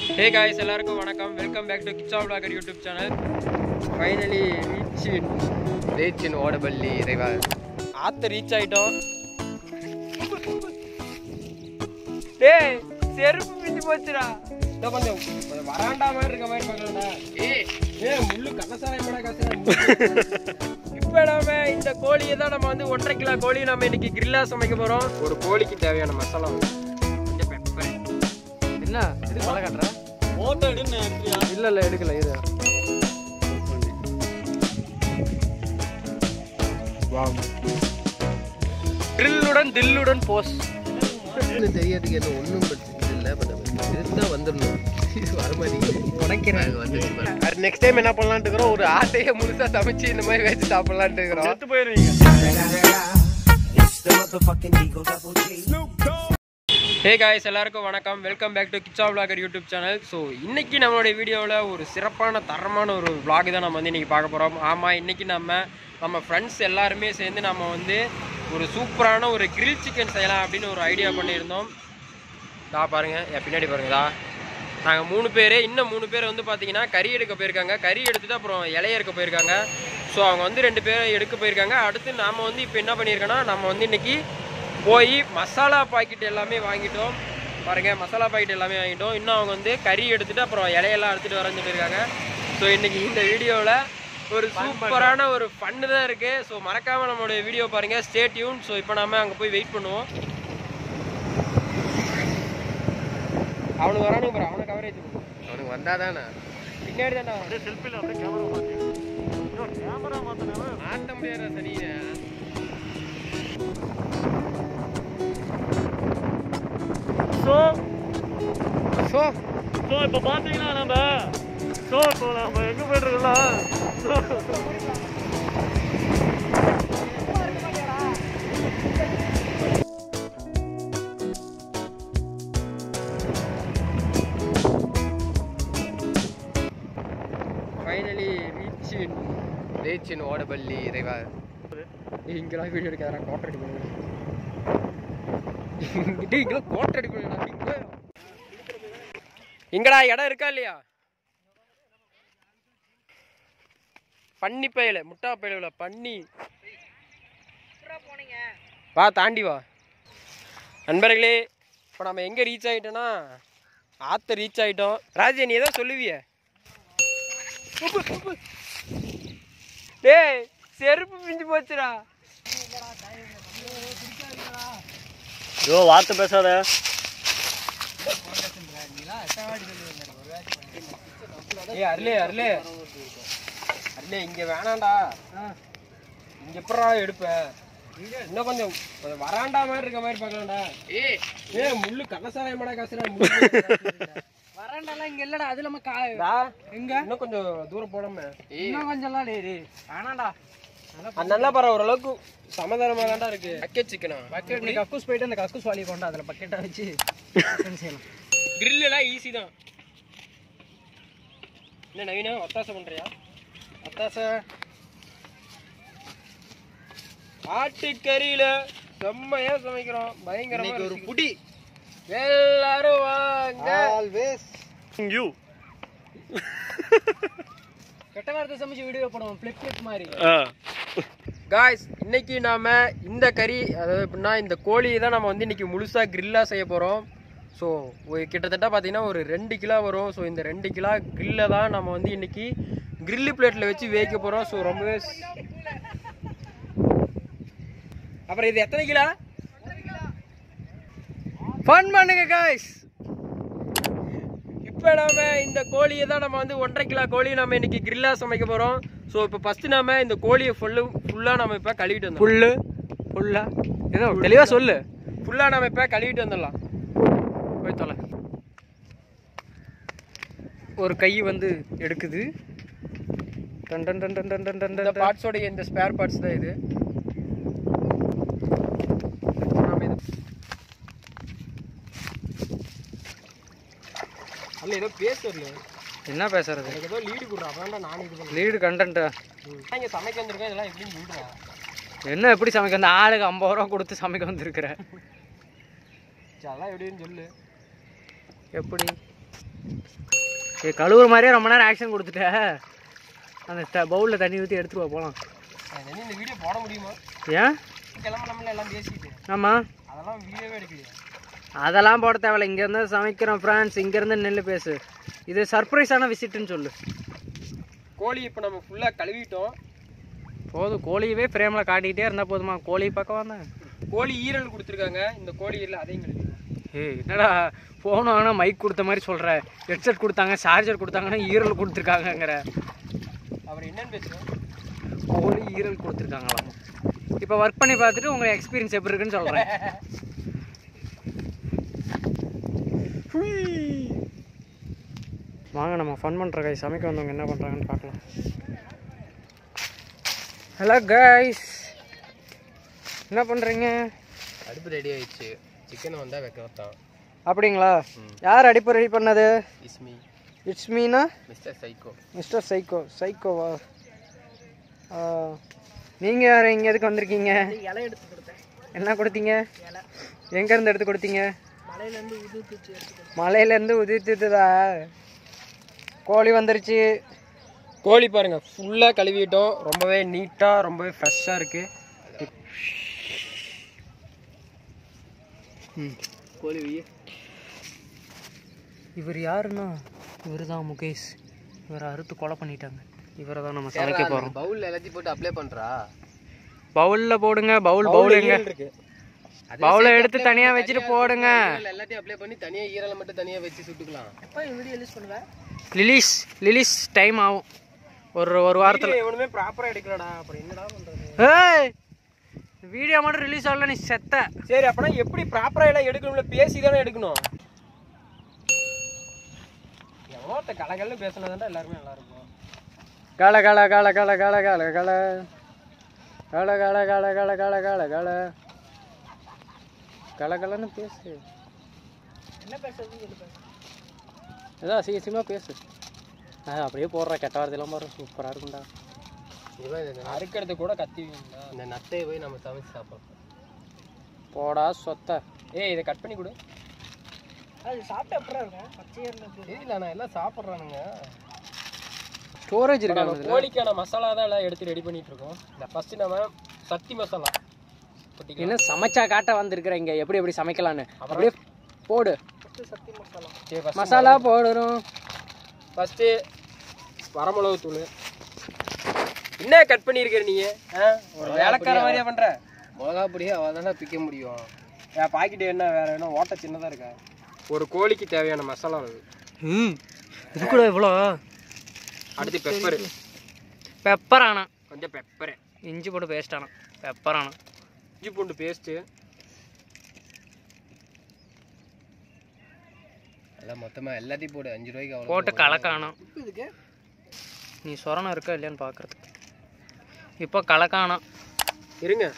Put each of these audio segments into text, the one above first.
ஹே guys எல்லாருக்கும் வணக்கம் welcome back to Kichcha vlogger YouTube channel finally reach reach in Odapalli இறைவா ஆத்த ரீச் ஆயிட்டோம் டேய் செருப்பு பிஞ்சு போச்சுடா இதோ கொஞ்சம் கொஞ்சம் வராண்டா மாதிரி இருக்க மாதிரி பார்க்கலாம்டா ஏ முள்ளு கனசாராயமாடா காசு இப்போ நாம இந்த கோழியை தான் நம்ம வந்து ஒன்றரை கிலோ கோழி நம்ம இன்னைக்கு கிரில்லா சமைக்க போறோம் ஒரு கோழிக்கு தேவையான மசாலா கொஞ்சம் பெப்பர் என்ன இது மழை காட்டுற இல்ல இல்ல எடுக்கல இது ட்ரில்லுடன் தில்லுடன் போஸ் ஒன்றும் தெரியாதுக்கு என்ன ஒன்றும் பிரச்சனை இல்லை பட் இருந்தால் வந்துடணும் இது வர மாட்டேங்குது உடைக்கிறேன் வந்துச்சு அது நெக்ஸ்ட் டைம் என்ன பண்ணலான்ட்டு இருக்கிறோம் ஒரு ஆட்டையை முழுசா சமைச்சு இந்த மாதிரி வச்சு சாப்பிடலான்ட்டு இருக்கிறோம் செத்து போயிருவீங்க ஹே காய்ஸ் எல்லாருக்கும் வணக்கம் welcome back to Kichcha vlogger YouTube channel so இன்னைக்கு நம்மளுடைய வீடியோவில் ஒரு சிறப்பான தரமான ஒரு vlog தான் நம்ம வந்து இன்னைக்கு பார்க்க போகிறோம் ஆமாம் இன்னைக்கு நம்ம நம்ம ஃப்ரெண்ட்ஸ் எல்லாருமே சேர்ந்து நம்ம வந்து ஒரு சூப்பரான ஒரு கிரில் சிக்கன் செய்யலாம் அப்படின்னு ஒரு ஐடியா பண்ணியிருந்தோம் தா பாருங்க என் பின்னாடி பாருங்க தா நாங்கள் மூணு பேர் இன்னும் மூணு பேர் வந்து பார்த்தீங்கன்னா கறி எடுக்க போயிருக்காங்க கறி எடுத்துட்டு அப்புறம் இலைய எடுக்க போயிருக்காங்க ஸோ அவங்க வந்து ரெண்டு பேர் எடுக்க போயிருக்காங்க அடுத்து நாம் வந்து இப்போ என்ன பண்ணியிருக்கோன்னா நம்ம வந்து இன்னைக்கு போய் மசாலா பாக்கெட் எல்லாமே வாங்கிட்டோம் பாருங்க மசாலா பாக்கெட் எல்லாமே வாங்கிட்டோம் இன்னும் அவங்க வந்து கறி எடுத்துட்டு அப்புறம் இலையெல்லாம் எடுத்துட்டு வரேன்னு சொல்லியிருக்காங்க ஸோ இன்னைக்கு இந்த வீடியோவில் ஒரு சூப்பரான ஒரு ஃபன்னு தான் இருக்கு ஸோ மறக்காம நம்மளுடைய வீடியோ பாருங்க ஸ்டே டியூன் ஸோ இப்போ நாம அங்கே போய் வெயிட் பண்ணுவோம் அவனுக்கு வரானுங்க பாரு அவனை கவரேஜ் அவனுக்கு வந்தாதானே பின்னாடி தானே மாட்ட முடியாத சரியா ஸோ ஸோ ஸோ இப்போ பார்த்தீங்கன்னா நம்ம ஸோ இப்போ நம்ம எங்கே போயிட்டுருக்கலாம் finally reach reach in Odapalli இறைவா இங்கெல்லாம் வீடியோ எடுக்காத கோட்டை அடிக்கணும் டேய் இங்கெல்லாம் கோட்டை அடிக்கணும் இங்க எங்கடா இடம் இருக்கா இல்லையா பன்னி பயல முட்டா பயல பன்னி வா தாண்டி வா நண்பர்களே இப்போ நம்ம எங்கே ரீச் ஆகிட்டோன்னா ஆத்த ரீச் ஆகிட்டோம் ராஜே நீ ஏதோ சொல்லுவியே டேய் செருப்பு பிஞ்சு போச்சுடா ஐயோ வார்த்தை பேசாத ஏய் அருளே அருளே அருளே இங்க வேணாம்டா இங்க எப்படா எடுப்ப இன்னும் கொஞ்சம் கொஞ்சம் வராண்டா மாதிரி இருக்க மாதிரி பார்க்கலாம்டா ஏய் ஏ முள்ளு கனசாராயமாடா காசுடா முள்ளு வராண்டாலாம் இங்க இல்லடா அது நம்ம கா டா, எங்க இன்னும் கொஞ்சம் தூரம் போடாம இன்னும் கொஞ்சம்லாம் டேய் டேய் வேணாண்டா அது நல்லா பரவ ஓரளவுக்கு சமாதானமா தான்டா இருக்கு பக்கெட் சிக்கனா பக்கெட் நீ கக்கூஸ் போயிட்டு அந்த கக்கூஸ் வாலி கொண்டு அதுல பக்கெட்டா வச்சு chicken செய்யலாம் கிரில் எல்லாம் ஈஸி தான் என்ன நவீனா ஒத்தாசை பண்றியா ஒத்தாசை ஆட்டுக்கறியில செம்மையா சமைக்கிறோம் பயங்கரமா இன்னைக்கு ஒரு ருசி. புடி எல்லாரும் வாங்க ஆல்வேஸ் யூ கெட்ட வார்த்தை சமைச்சு வீடியோ போடுவோம் ஃபிளிப் ஃபிளிப் மாதிரி காய்ஸ் இன்னைக்கு நாம இந்த கறி அதாவது எப்படின்னா இந்த கோழியை தான் நம்ம வந்து இன்னைக்கு முழுசா கிரில்லா செய்ய போறோம் ஸோ கிட்டத்தட்ட பார்த்தீங்கன்னா ஒரு ரெண்டு கிலோ வரும் ஸோ இந்த ரெண்டு கிலோ கிரில்ல தான் நம்ம வந்து இன்னைக்கு கிரில்லு பிளேட்ல வச்சு வேக போறோம் ஸோ ரொம்பவே ஸ்- அப்புறம் இது எத்தனை கிலோ ஃபன் பண்ணுங்க காய்ஸ் இப்போ நாம இந்த கோழியை தான் நம்ம வந்து ஒன்றரை கிலோ கோழி நம்ம இன்னைக்கு கிரில்லா சமைக்க போறோம் ஸோ இப்போ ஃபர்ஸ்ட் நாம இந்த கோழியை ஃபுல்லு ஃபுல்லாக நம்ம இப்போ கழுவிட்டு வந்தோம் புல்லு புல்லா ஏதோ தெளிவா சொல்லு ஃபுல்லாக நம்ம இப்போ கழுவிட்டு வந்துடலாம் போய் தொலை ஒரு கை வந்து எடுக்குது டன் டன் டன் டன் டன் டன் டன் இந்த டன். பார்ட்ஸோடைய இந்த ஸ்பேர் பார்ட்ஸ் தான் இது நாம இது அல்ல ஏதோ பேசல என்ன பேசுறது எனக்கு ஏதோ லீடு கொடுறா அதான் நான் இது பண்ணுறேன் லீடு கண்டென்ட்டா இங்கே சமைக்க வந்திருக்கேன் இதெல்லாம் எப்படின்னு சொல்கிறா என்ன எப்படி சமைக்க அந்த ஆளுக்கு ஐம்பது ரூபா கொடுத்து சமைக்க வந்திருக்கிற அதெல்லாம் எப்படின்னு சொல்லு எப்படி ஏ கழுவுற மாதிரியே ரொம்ப நேரம் ஆக்ஷன் கொடுத்துட்ட அந்த பவுலில் தண்ணி ஊற்றி எடுத்துருவா போகலாம் என்ன இந்த வீடியோ போட முடியுமா ஏன் கிளம்பலாம்ல எல்லாம் பேசிட்டு ஆமாம் அதெல்லாம் வீடியோவே எடுக்கலையா அதெல்லாம் போட தேவையில்ல இங்கேருந்து சமைக்கிறோம் ஃப்ரான்ஸ் இங்கேருந்து நெல் பேசு இது சர்ப்ரைஸான விசிட்டுன்னு சொல்லு கோழி இப்போ நம்ம ஃபுல்லாக கழுவிட்டோம் போதும் கோழியவே ஃப்ரேமில் காட்டிக்கிட்டே இருந்தால் போதுமா கோழி பக்கம் வந்தேன் கோழி ஈரல் கொடுத்துருக்காங்க இந்த கோழி ஈரல் அதையும் கழுவிட்டோம் ஏய் என்னடா ஃபோன் வாங்கினா மைக் கொடுத்த மாதிரி சொல்கிற ஹெட்செட் கொடுத்தாங்க சார்ஜர் கொடுத்தாங்கன்னா ஈரல் கொடுத்துருக்காங்கங்கிற அவர் என்னன்னு பேசுகிறோம் கோழி ஈரல் கொடுத்துருக்காங்களாம் இப்போ ஒர்க் பண்ணி பார்த்துட்டு உங்கள் எக்ஸ்பீரியன்ஸ் எப்படி இருக்குன்னு சொல்கிறேன் வாங்க நம்ம ஃபன் பண்ணுற கை சமைக்க வந்தவங்க என்ன பண்ணுறாங்கன்னு பார்க்கலாம் ஹலோ கைஸ் என்ன பண்ணுறீங்க அடுப்பு ரெடி ஆயிடுச்சு சிக்கன் வந்தால் வைக்க வைத்தான் அப்படிங்களா யார் அடிப்பு ரெடி பண்ணது இஸ்மி it's Meena mister psycho mister psycho சைக்கோவா நீங்கள் யார் இங்கே எதுக்கு வந்திருக்கீங்க இலை எடுத்து கொடுத்தேன் என்ன கொடுத்தீங்க எங்கேருந்து எடுத்து கொடுத்தீங்க மலையிலேருந்து உதுத்துச்சு எடுத்து மலையிலேருந்து உதித்துதா கோழி வந்துருச்சு கோழி பாருங்க ஃபுல்லாக கழுவிட்டோம் ரொம்பவே நீட்டாக ரொம்பவே ஃப்ரெஷ்ஷாக இருக்கு கோழி வெய்ய இவர் யாருன்னா இவர் தான் முகேஷ் இவரை அறுத்து கொலை பண்ணிட்டாங்க இவரை தான் நம்ம சமைக்க போகிறோம் பவுலில் எல்லாத்தையும் போட்டு அப்ளை பண்ணுறா பவுலில் போடுங்க பவுல் பவுல் எங்க இருக்கு பவுலை எடுத்து தனியாக வச்சுட்டு போடுங்க எல்லாத்தையும் அப்ளை பண்ணி தனியாக ஈரலை மட்டும் தனியாக வச்சு சுட்டுக்கலாம் எப்போ வீடியோ ரிலீஸ் பண்ணுவேன் லிலிஸ் லிலிஸ் டைம் ஆகும் ஒரு ஒரு வாரத்தில் எவனுமே ப்ராப்பராக எடுக்கலடா அப்புறம் என்னடா பண்ணுறது ஏய் வீடியோ மட்டும் ரிலீஸ் ஆகல நீ செத்த சரி அப்பனா எப்படி ப்ராப்பராக எல்லாம் எடுக்கணும்ல பேசி தானே எடுக்கணும் எவ்வளோ கலகல்னு பேசினதாண்டா எல்லாருமே நல்லா இருக்கும் கால கால கால கால கால கால கால கால கால கால கால கால கால கால கால காலன்னு பேசு என்ன பேசுறதுன்னு சொல்லு ஏதோ அசிங்கசியமாக பேசு ஆ அப்படியே போடுற கெட்ட வார்த்தையெல்லாம் பாரு சூப்பராக இருக்கும்டா இவன் இந்த ந- அறுக்கிறது கூட கத்தி வேணும்டா. இந்த நத்தையை போய் நம்ம சமைச்சு சாப்பிட்றோம் போடா சொத்த ஏய் இதை கட் பண்ணி கொடு அது சாப்பிட்டா எப்படா இருக்கும் பச்சையாக இருந்தால் தெரியல நான் எல்லாம் சாப்பிட்றானுங்க ஸ்டோரேஜ் இப்ப நம்ம இருக்காங்க கோழிக்கான மசாலா தான் எல்லாம் எடுத்து ரெடி பண்ணிட்டு இருக்கோம் ஃபர்ஸ்ட் நம்ம சக்தி மசாலா கொட்டிக்கலாம். என்ன சமைச்சா காட்ட வந்திருக்கிற இங்க எப்படி எப்படி சமைக்கலான்னு அப்படியே போடு சக்தி மசாலா சரி first மசாலா போடுறோம் ஃபர்ஸ்ட் வரமிளகு தூள் என்ன கட் பண்ணியிருக்கிற நீ ஆ? ஒரு வேலைக்கார மாதிரியா பண்ற மிளகா பொடியே அவள் தானே பிக்க முடியும் என் பாக்கெட் என்ன வேற என்ன ஓட்ட சின்னதா இருக்கா ஒரு கோழிக்கு தேவையான மசாலா அது ம் இது கூட இவ்வளோ அடுத்து பெப்பர் பெப்பர் ஆனா கொஞ்சம் பெப்பர் இஞ்சி போட்டு பேஸ்ட் ஆனா பெப்பர் ஆனா இஞ்சி பூண்டு பேஸ்ட்டு எல்லாம் மொத்தமாக எல்லாத்தையும் போடு அஞ்சு ரூபாய்க்கு அவ்வளோ போட்டு கலக்கானம் இதுக்கு நீ சொரணம் இருக்கா இல்லையான்னு பார்க்கறதுக்கு இப்போ கலக்கானம் இருங்க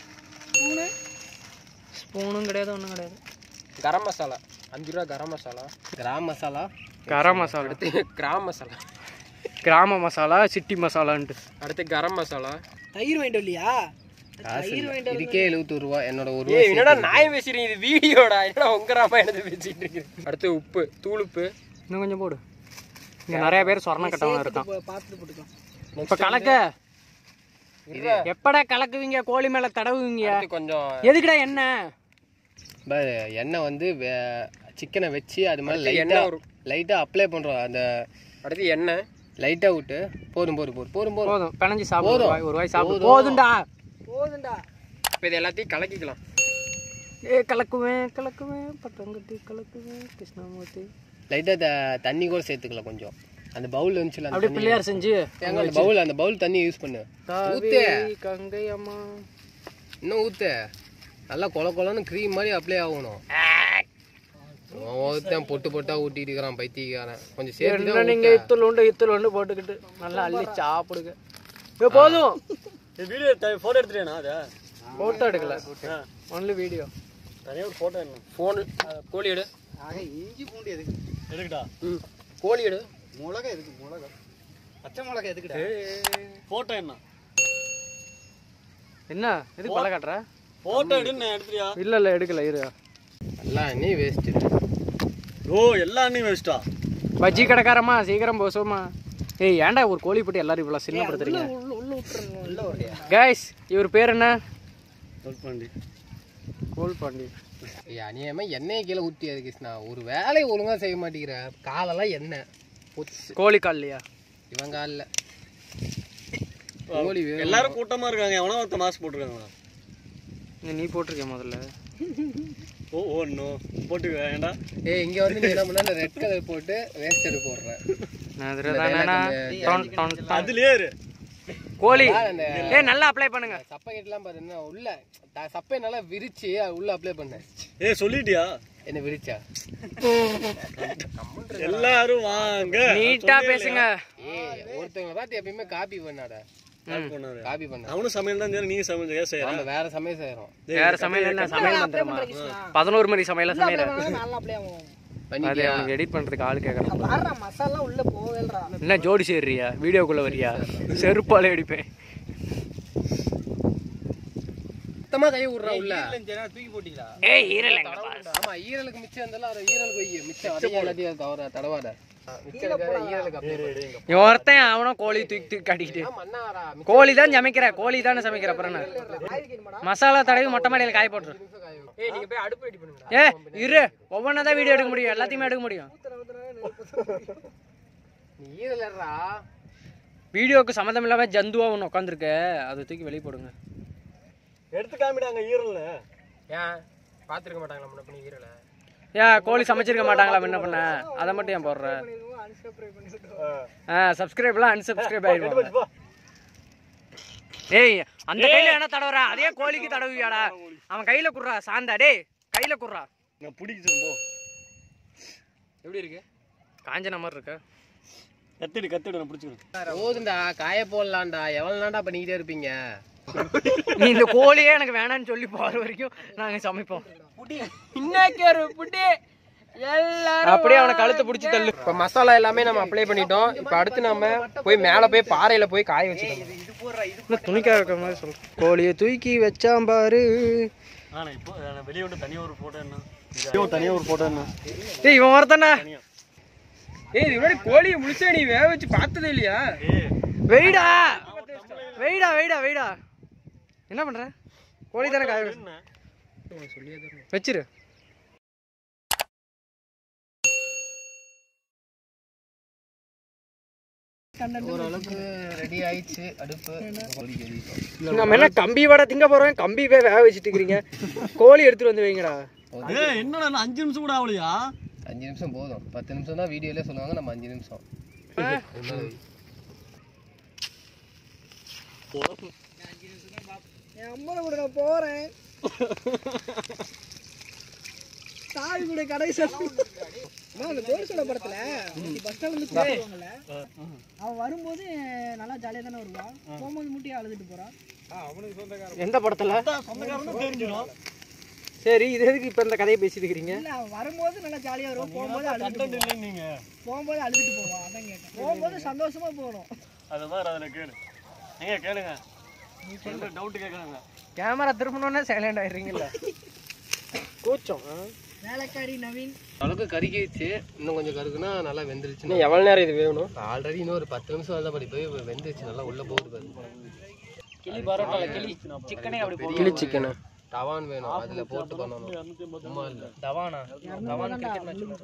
ஸ்பூனும் கிடையாது ஒன்றும் கிடையாது கரம் மசாலா அஞ்சு ரூபா கரம் மசாலா கிராம் மசாலா கரம் மசாலா அடுத்து கிராம் மசாலா கிராம மசாலா சிட்டி மசாலான்ட்டு அடுத்து கரம் மசாலா தயிர் வாங்கிட்டு இல்லையா காசு இல்ல. இதுக்கே எழுபத்தொரு ரூபா என்னோட ஒரு ஏய் என்னடா நாயம் பேசுறீங்க இது வீடியோடா என்னடா உங்க ராமாயணத்தை பேசிட்டு இருக்கு அடுத்து உப்பு தூள் உப்பு இன்னும் கொஞ்சம் போடு இங்கே நிறைய பேர் சொரணம் கட்டவங்க இருக்கான் பார்த்துட்டு போட்டுக்கலாம் இப்போ கலக்க எப்படா கலக்குவீங்க கோழி மேலே தடவுவீங்க அடுத்து கொஞ்சம் எதுக்குடா என்ன ப- எண்ணெய் வந்து சிக்கனை வச்சு அது மேலே அடுத்து லைட்டாக எண்ணெய் ஒரு- லைட்டாக அப்ளை பண்ணுறோம் அந்த அடுத்து எண்ணெய் லைட்டாக விட்டு போதும் போதும் போதும் போதும் போதும் போதும் பிணைஞ்சு சாப்பிடு ஒரு போதும். வாய், ஒரு வாய் சாப்பிடு போதும். போதும்டா போதுண்டா இப்போ இது எல்லாத்தையும் கலக்கிக்கலாம் ஏ கலக்குவேன் கலக்குவேன் பட்டங்கட்டி கலக்குவேன் கிருஷ்ணமூர்த்தி லைட்டாக த தண்ணி கூட சேர்த்துக்கலாம் கொஞ்சம் அந்த பவுல் வந்துச்சுல அந்த அப்படியே தண்ணி பிள்ளையார் செஞ்சு தேங்காய் அந்த பவுல் அந்த பவுல் தண்ணி யூஸ் பண்ணு ஊத்து காவேரி கங்கை அம்மா இன்னும் ஊத்து நல்லா கொல கொலன்னு க்ரீம் மாதிரி அப்ளை ஆகணும் ஒருத்தன் பொட்டு பொட்டா ஊட்டிட்டு இருக்கிறான் பைத்தியக்காரன் கொஞ்சம் சேர்த்து என்ன நீங்க இத்துல உண்டு இத்துல உண்டு போட்டுக்கிட்டு நல்லா அள்ளி சாப்பிடுங்க ஏ போதும் வீடியோ ஃபோட்டோ எடுத்துட்டேனா அதை போட்டோ எடுக்கல ஒன்லி வீடியோ தனியாக ஒரு ஃபோட்டோ என்ன ஃபோனு கோழி எடு இஞ்சி பூண்டு எதுக்கு எதுக்குடா ம் கோழி எடு மிளகா எதுக்கு மிளகா பச்சை மிளகா எதுக்குடா ஃபோட்டோ என்ன என்ன எதுக்கு பல காட்டுற ஃபோட்டோ எடுன்னு எடுத்துறியா இல்ல இல்ல எடுக்கல இரு எல்லாம் எண்ணெய் வேஸ்ட்டு ஓ எல்லா எண்ணெயும் வேஸ்ட்டா பஜ்ஜி கடைக்காரம்மா சீக்கிரம் போசோமா ஏய் ஏன்டா ஒரு கோழி போட்டு எல்லாரும் இவ்வளோ சின்னப்படுத்துறீங்க கைஸ் இவர் பேர் என்ன கோல் பாண்டி ஏய், அநியாயமா எண்ணெயை கீழே ஊற்றியாது கிருஷ்ணா ஒரு வேலையை ஒழுங்கா செய்ய மாட்டேங்கிற காலெல்லாம் எண்ணெய் பொச்சு கோழி கால் இல்லையா இவன் காலில் கோழி வேணும். எல்லாரும் கூட்டமா இருக்காங்க எவனோ ஒருத்த மாஸ்க் போட்டிருக்காங்களா இங்க நீ போட்டிருக்க முதல்ல ஓ ஓ நோ போட்டுக்க ஏன்டா ஏய் இங்க வந்து நீ என்ன பண்ண ரெட் கலர் போட்டு வேஸ்ட் எடுத்து போடுற நான் அதில் தானேண்ணா டொன் டொன் டொன். அதுலயே இரு கோழி அந்த ஏய் நல்லா அப்ளை பண்ணுங்க சப்பை கிட்டலாம் பாரு என்ன உள்ள த- சப்பை நல்லா விரிச்சு அது உள்ள அப்ளை பண்ண ஏய் சொல்லிட்டியா என்ன விரிச்சா எல்லாரும் வாங்க நீட்டா பேசுங்க ஏய் ஒருத்தவங்க பார்த்து எப்பயுமே காப்பி பண்ணாத பண்ணாரு காப்பி பண்ண அவனும் சமையல் தான் செய்யற நீங்க சமையல் செய்யற நம்ம வேற சமயம் செய்யறோம் வேற சமையல் என்ன சமையல் பண்றமா பதினோரு மணி சமையல சமையல அது பண்ணிட்டியா அவனுக்கு எடிட் பண்றதுக்கு ஆள் கேக்குறான் மசாலா உள்ள போவேல்றா என்ன ஜோடி சேர்றியா வீடியோக்குள்ள வரியா செருப்பாலே அடிப்பேன் சுத்தமா கை விடுறா உள்ள ஏய் ஈரல் எங்க ஆமா ஈரலுக்கு மிச்சம் இருந்தாலும் அதை ஈரலுக்கு வை மிச்சம் அதையும் எல்லாத்தையும் தவற தடவாத மிச்சம் இருக்கிறத ஈரலுக்கு apply பண்ணு. இவன் ஒருத்தன் அவனும் கோழி தூக்கி தூக்கி காட்டிக்கிட்டு ஆமா, அண்ணா வரா. மிச்சம் கோழி தான் சமைக்கிற கோழி தானே சமைக்கிற அப்புறம் என்ன மசாலா தடவி மொட்டை மாடியில் காய போட்டுரு நிமிஷம் காய வை. ஏய் நீங்க போய் அடுப்பு ரெடி பண்ணுங்க ஏ இரு ஒவ்வொன்றா தான் வீடியோ எடுக்க முடியும் எல்லாத்தையுமே எடுக்க முடியும் நீ ஈரல் ஏறா வீடியோக்கு சம்மந்தம் இல்லாம ஜந்துவா ஒன்று உட்காந்துருக்கு அதை தூக்கி வெளியே போடுங்க எடுத்து காமிடாங்க ஈரல்ல ஏன் பாத்துருக்க மாட்டாங்களா முன்ன பண்ணி ஈரல ஏன் கோழி சமைச்சிருக்க மாட்டாங்களா என்ன பண்ண அதை மட்டும் ஏன் போடுற ஆ சப்ஸ்கிரைப்லாம் அன்சப்ஸ்கிரைப் ஆயிடுவாங்க ஏய் அந்த கையில என்ன தடவுறா அதே கோழிக்கு தடவுவியாடா அவன் கையில குடுறா சாந்தா டேய் கையில குடுறா நான் பிடிக்கிச்சு போ எப்படி இருக்கு காஞ்சன மாதிரி இருக்க கத்திடு கத்திடு நான் பிடிச்சிக்கிறேன் போதுண்டா காய போடலாம்டா எவ்வளவு நாண்டா பண்ணிக்கிட்டே இருப்பீங்க நீ இந்த கோழியே எனக்கு வேணாம்னு சொல்லி போற வரைக்கும் நாங்க சமைப்போம் இன்னைக்கு ஒரு புட்டி எல்லாரும் அப்படியே அவனை கழுத்தை பிடிச்சி தள்ளு இப்போ மசாலா எல்லாமே நம்ம அப்ளை பண்ணிட்டோம் இப்போ அடுத்து நம்ம போய் மேலே போய் பாறையில போய் காய வச்சுக்கணும் இன்னும் துணிக்காக இருக்கிற மாதிரி சொல்றேன் கோழியை தூக்கி வச்சான் பாரு ஆனா இப்போ நான் வெளியே விட்டு தனியா ஒரு போட்டோ என்ன வெளியே தனியா ஒரு போட்டோ என்ன ஏய் இவன் ஒருத்தனா ஏய் இது முன்னாடி கோழியை முழிச்சா நீ வேக வச்சு பார்த்ததே இல்லையா ஏய் வெயிடா வெயிடா வெயிடா வெயிடா என்ன பண்ற கோழி தானே காய வச்சு- வச்சிரு ஓரளவுக்கு ரெடி ஆயிடுச்சு அடுப்பு கோழிக்கு எரியும். நம்ம என்ன கம்பி வடை திங்க போறோம் கம்பி போய் வேக வச்சுட்டு இருக்கிறீங்க கோழி எடுத்துட்டு வந்து வைங்கடா ஏய் என்னடா இன்னும் அஞ்சு நிமிஷம் கூட ஆகலையா அஞ்சு நிமிஷம் போதும் பத்து நிமிஷம் தான் வீடியோல சொல்லுவாங்க நம்ம அஞ்சு நிமிஷம் எந்த படத்துல சொந்தக்காரன் தெரிஞ்சிடும் சரி இது எதுக்கு இப்ப இந்த கதையை பேசிட்டு இருக்கிறீங்க வரும்போது நல்லா ஜாலியா வரும் போகும்போது அழுதுட்டு கண்டென்ட் இல்லை நீங்க போகும்போது அழுதுட்டு போவோம் அதான் கேட்டேன் போகும்போது சந்தோஷமா போகணும் அதை மாதிரி அதில் கேளு நீங்க கேளுங்க சொல்ற டவுட் கேட்குறாங்க கேமரா திரும்பணும்னா சைலண்ட் ஆயிடுறீங்கல்ல கூச்சம் ஆ? வேலைக்காரி நவீன் அளவுக்கு கருகிடுச்சு இன்னும் கொஞ்சம் கருகுனா நல்லா வெந்துருச்சு இன்னும் எவ்வளோ நேரம் இது வேகணும் ஆல்ரெடி இன்னும் ஒரு பத்து நிமிஷம் வந்தா படி போய் வெந்துருச்சு நல்லா உள்ள போகுது பாரு கிளி பரோட்டால கிளி சிக்கனே அப்படி போடுவோம் கிளி சிக்கனு டவான் வேணும் அதுல போட்டு பண்ணணும் சும்மா இல்ல தவானா தவானா கிரிக்கெட் மேட்ச்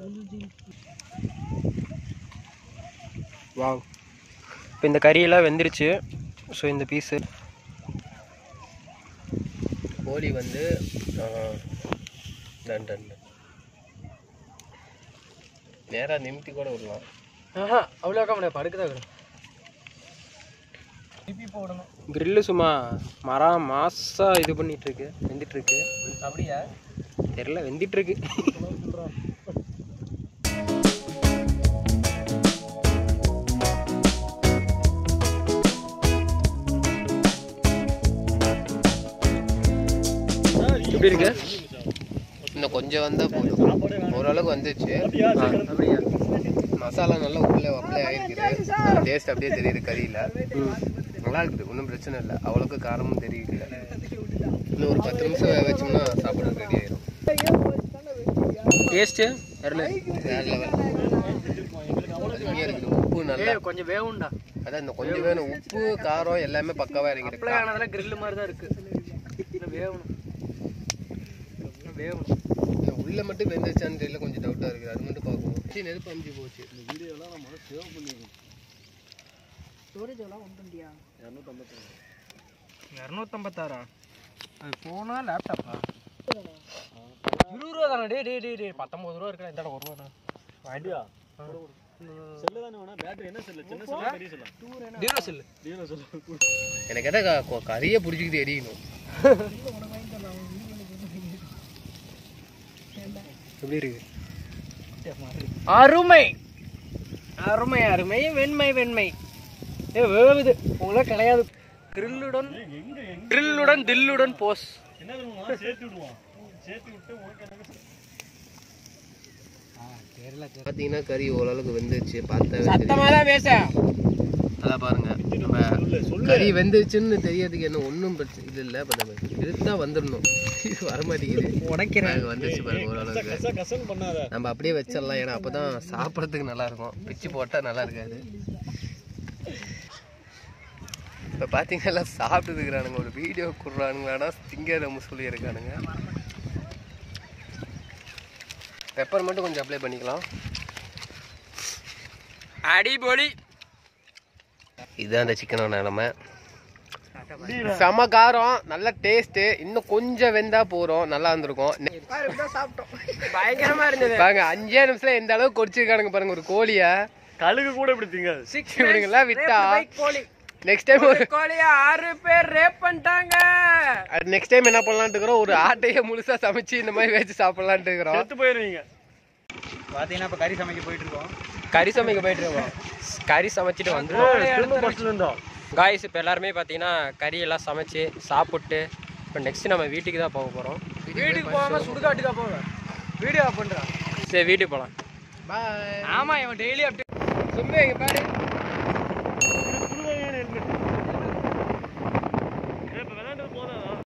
வாவ் இப்போ இந்த கறியெல்லாம் வெந்துருச்சு ஸோ இந்த பீஸு கோழி வந்து ஆ, டன் டன் டன். நேரா நிமித்தி கூட விடலாம் ஆஹா அவ்வளோக்கா முடியாது படுக்குதான் கிரில்லு சும்மா மரம் மாசா இது பண்ணிட்டு இருக்கு வெந்துட்டு இருக்கு அப்படியா தெரியல வெந்துட்டு இருக்கு எப்படி இருக்கு இன்னும் கொஞ்சம் வந்தா போதும் ஓரளவுக்கு வந்துச்சு அப்படியா மசாலா நல்லா உள்ள அப்ளை ஆயிருக்குது டேஸ்ட் அப்படியே தெரியுது கறியில நல்லா இருக்குது ஒன்றும் பிரச்சனை இல்லை அவ்வளோக்கு காரமும் தெரியல இன்னும் ஒரு பத்து நிமிஷம் வேக வச்சோம்னா சாப்பிட ரெடி ஆயிரும் டேஸ்ட்டு தெரியல வேற லெவல் அருமையா இருக்குது உப்பு நல்லா ஏய் கொஞ்சம் வேவுண்டா அதான் இந்த கொஞ்சம் வேணும் உப்பு காரம் எல்லாமே பக்காவா அப்ளை இறங்கிருக்கு ஆனதெல்லாம் grill மாதிரி தான் இருக்கு இன்னும் வேகணும் இன்னும் வேகணும் இந்த உள்ள மட்டும் வெந்துருச்சான்னு தெரியல கொஞ்சம் டவுட்டா இருக்கு அது மட்டும் பார்க்கணும் சரி நெருப்பு அமுச்சு போச்சு ஸ்டோரேஜ் எல்லாம் ஒன் டுவெண்ட்டியா இரநூத்தம்பத்தாறா அது போனா லேப்டாப்பா இருபது ரூபா தானே டே டே டே டே பத்தொம்பது ரூபா இருக்கா இந்த ஒரு ரூபா ஐடியா செல்லு தானே வேணா பேட்டரி என்ன செல்லு சின்ன செல்லா பெரிய செல்லா டீரோ செல்லு டீலர் செல்லு எனக்கு கேட்டா கறியை பிடிச்சிக்கிட்டு எரியணும் எப்படி இருக்கு அருமை அருமை அருமை வெண்மை வெண்மை ஏ வேவுது உங்களே கிடையாது கிரில்லுடன் கிரில்லுடன் தில்லுடன் போஸ் என்ன தெரியுமா சேர்த்து விடுவான் சேர்த்து விட்டு உனக்கு எனக்கு பாத்தீங்கன்னா கறி ஓரளவுக்கு வெந்துருச்சு பார்த்தா சத்தமா தான் பேச அதான் பாருங்க நம்ம கறி வெந்துருச்சுன்னு தெரியறதுக்கு என்ன ஒன்றும் பிரச்சனை இது இல்லை இப்போ நம்ம எடுத்தா வந்துடணும் இது வரமாட்டேங்குது உடைக்கிறேன் பாருங்க, வந்துருச்சு பாருங்க ஓரளவுக்கு கச கசன்னு பண்ணாத நம்ம அப்படியே வச்சிடலாம் ஏன்னா அப்பதான் சாப்பிட்றதுக்கு நல்லா இருக்கும் பிச்சு போட்டா நல்லா இருக்காது இப்போ பார்த்தீங்கன்னா எல்லாம் சாப்பிட்டு இருக்கிறானுங்க ஒரு வீடியோ கொடுறானுங்களாடா திங்க நம்ம சொல்லியிருக்கானுங்க பெப்பர் மட்டும் கொஞ்சம் அப்ளை பண்ணிக்கலாம் அடிபொலி இதுதான் அந்த சிக்கனோட நிலமை செம காரம் நல்ல டேஸ்ட் இன்னும் கொஞ்சம் வெந்தா போறோம் நல்லா இருந்திருக்கும் பயங்கரமா இருந்தது பாருங்க அஞ்சே நிமிஷத்துல எந்த அளவுக்கு கொடிச்சிருக்கானுங்க பாருங்க ஒரு கோழிய கழுகு கூட இப்படி திங்காது இவனுங்கெல்லாம் விட்டா கோழி நெக்ஸ்ட் டைம் ஒரு கோழிய ஆறு பேர் ரேப் பண்ணிட்டாங்க நெக்ஸ்ட் டைம் என்ன பண்ணலாம்னு இருக்கிறோம் ஒரு ஆட்டையே முழுசா சமைச்சு இந்த மாதிரி வச்சு சாப்பிடலான்ட்டு இருக்கிறோம் செத்து போயிருவீங்க பார்த்தீங்கன்னா இப்போ கறி சமைக்க போயிட்டு இருக்கோம் கறி சமைக்க போயிட்டு இருக்கோம் கறி சமைச்சிட்டு வந்து திரும்ப ஃபர்ஸ்ட்ல இருந்தோம் காய்ஸ் இப்போ எல்லாருமே பார்த்தீங்கன்னா கறி எல்லாம் சமைச்சு சாப்பிட்டு இப்போ நெக்ஸ்ட் நம்ம வீட்டுக்கு தான் போக போகிறோம் வீட்டுக்கு போகாம சுடுகாட்டுக்கா போவேன் வீடியோ ஆஃப் பண்ணுறான் சரி வீட்டுக்கு போகலாம் பாய் ஆமா இவன் டெய்லி அப்படி சும்மா இங்கே பாரு